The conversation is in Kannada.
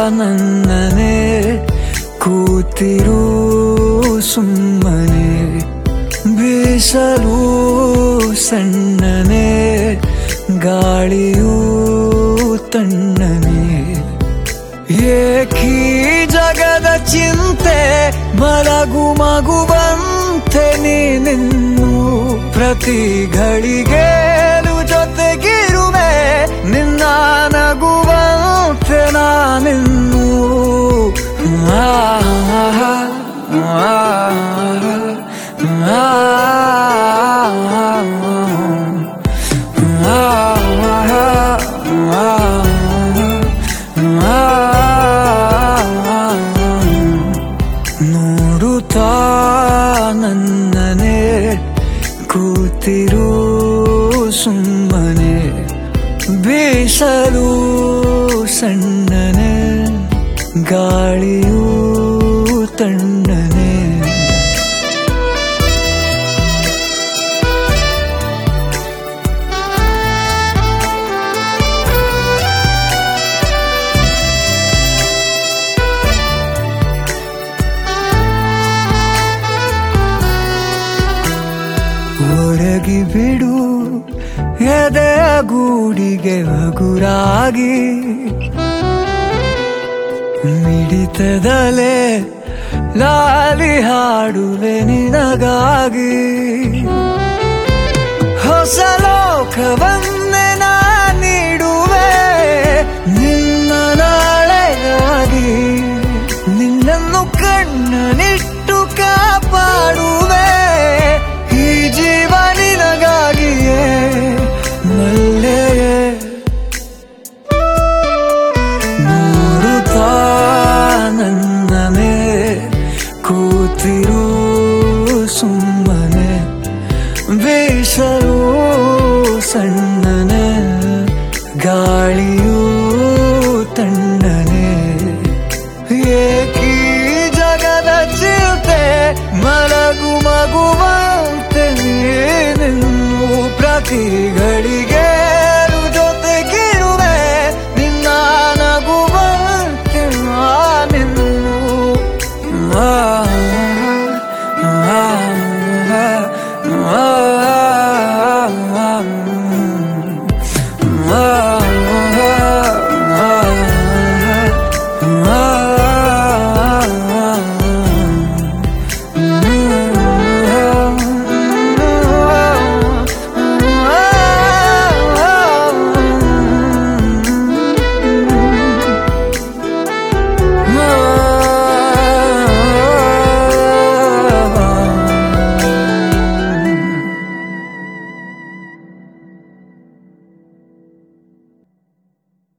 ನನ್ನನೆ ಕೂತಿರು ಸುಮ್ಮನೆ ಬೀಸಲು ಸಣ್ಣನೆ ಗಾಳಿಯೂ ತಣ್ಣನೆ ಏಕೀ ಜಗದ ಚಿಂತೆ ಮಲಗು ಮಗುವಂತೆ ನೀನಿನ್ನು ಪ್ರತಿ ಘಳಿಗೆಲು ಜೊತೆಗಿರುವೆ ನಿನ್ನ ನಗುವಂತೆ ನಾನಿನ್ನು ಆ, ಆ, ಆ, ನೋಡುತ್ತಾ ನನ್ನನೆ ಕೂತಿರು ಸುಮ್ಮನೆ ಬೀಸಲು ಸಣ್ಣನೆ ಗಾಳಿಯೂ ತಣ್ಣನೆ ಹೊರಗಿ ಬಿಡು ಎದೆಯ ಗೂಡಿಗೆ ಹಗುರಾಗಿ ಮಿಡಿತದಲೆ ಲಾಲಿ ಹಾಡುವೆ ನಿನಗಾಗಿ ಹೊಸ ಲೋಕವನ್ನೇ ನಾ ನೀಡುವೆ ನಿನ್ನ ನಾಳೆಗಾಗಿ ನಿನ್ನನ್ನು ಕಣ್ಣನಿಟ್ಟು ಕಾಪಾಡುವೆ ಈ ಜೀವ ನಿನಗಾಗಿಯೇ ಮಲ್ಲೆಯೇ ನೋಡುತ್ತಾ ನನ್ನನೆ ಕೂತಿರು ಸುಮ್ಮನೆ ಬೀಸಲು ಸಣ್ಣನೆ ಗಾಳಿಯೂ ತಣ್ಣನೆ ಏಕೀ ಜಗದ ಚಿಂತೆ ಮಲಗು ಮಗುವಂತೆ ನೀನು ಪ್ರತಿ